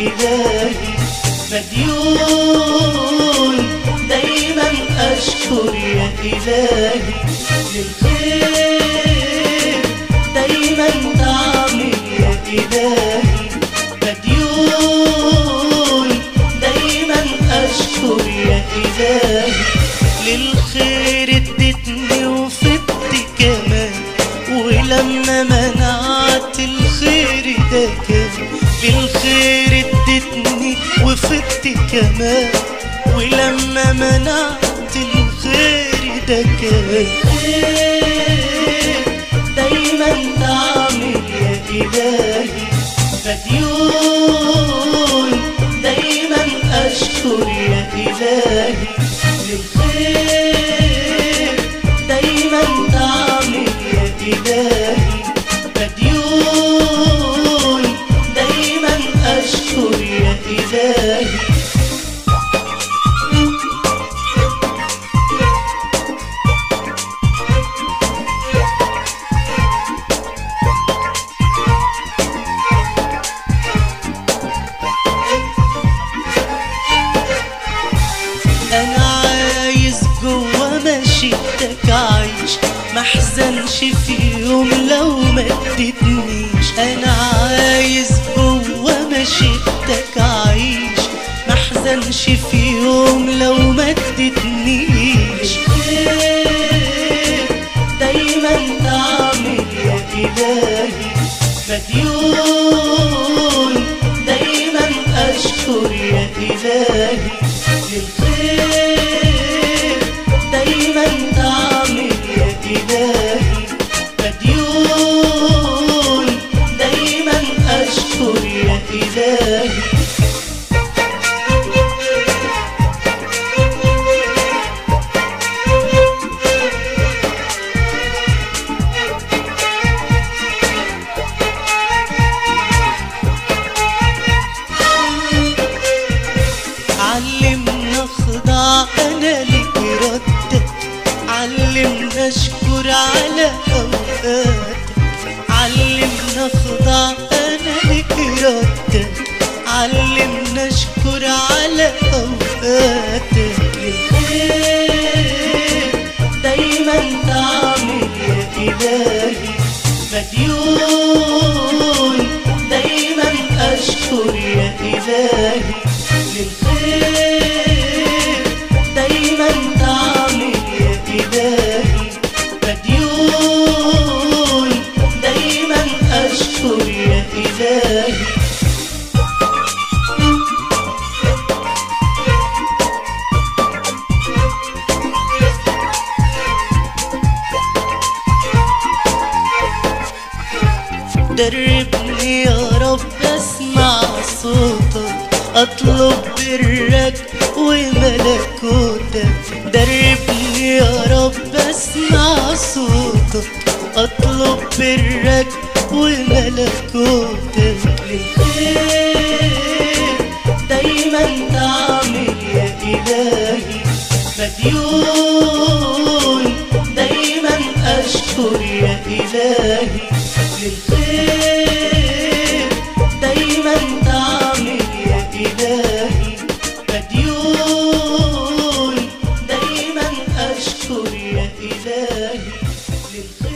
إلهي مديون دايما أشكر يا إلهي للخير دايما تعمل يا إلهي مديون دايما أشكر يا إلهي للخير اديتني وفدت كمان ولما منعت الخير ده كان للخير اديتني وفدت كمان ولما منعت الخير ده كان خير دايما تعمل يا إلهي مديون دايما أشكر يا إلهي للخير دايما تعمل يا إلهي مديون دايما أشكر يا إلهي انا عايز جوا مشيتك اعيش محزنش في يوم لو ما اديتنيش انا عايز جوا مشيتك اعيش محزنش في يوم لو ما اديتنيش خير دايما تعمل يا الهي مديون دايما اشكر يا الهي للخير دايما تعمل يا إلهي مديون دايما أشكر يا إلهي علمنا خضاع انا لإرادتك علمنا اشكر على اوقاتك علمنا خضاع انا لإرادتك علمنا اشكر على اوقاتك للخير دايما تعمل يا الهي مديون دايما اشكر يا الهي للخير دايما تعمل يا إلهي مديون دايما أشكر يا إلهي دربني يا رب اسمع صوتك اطلب برك وملكوتك دربني يا رب اسمع صوتك اطلب برك وملكوتك للخير دايما تعمل يا الهي مديون دايما اشكر يا الهي للخير دايما تعمل يا إلهي مديون دايما أشكر يا إلهي للخير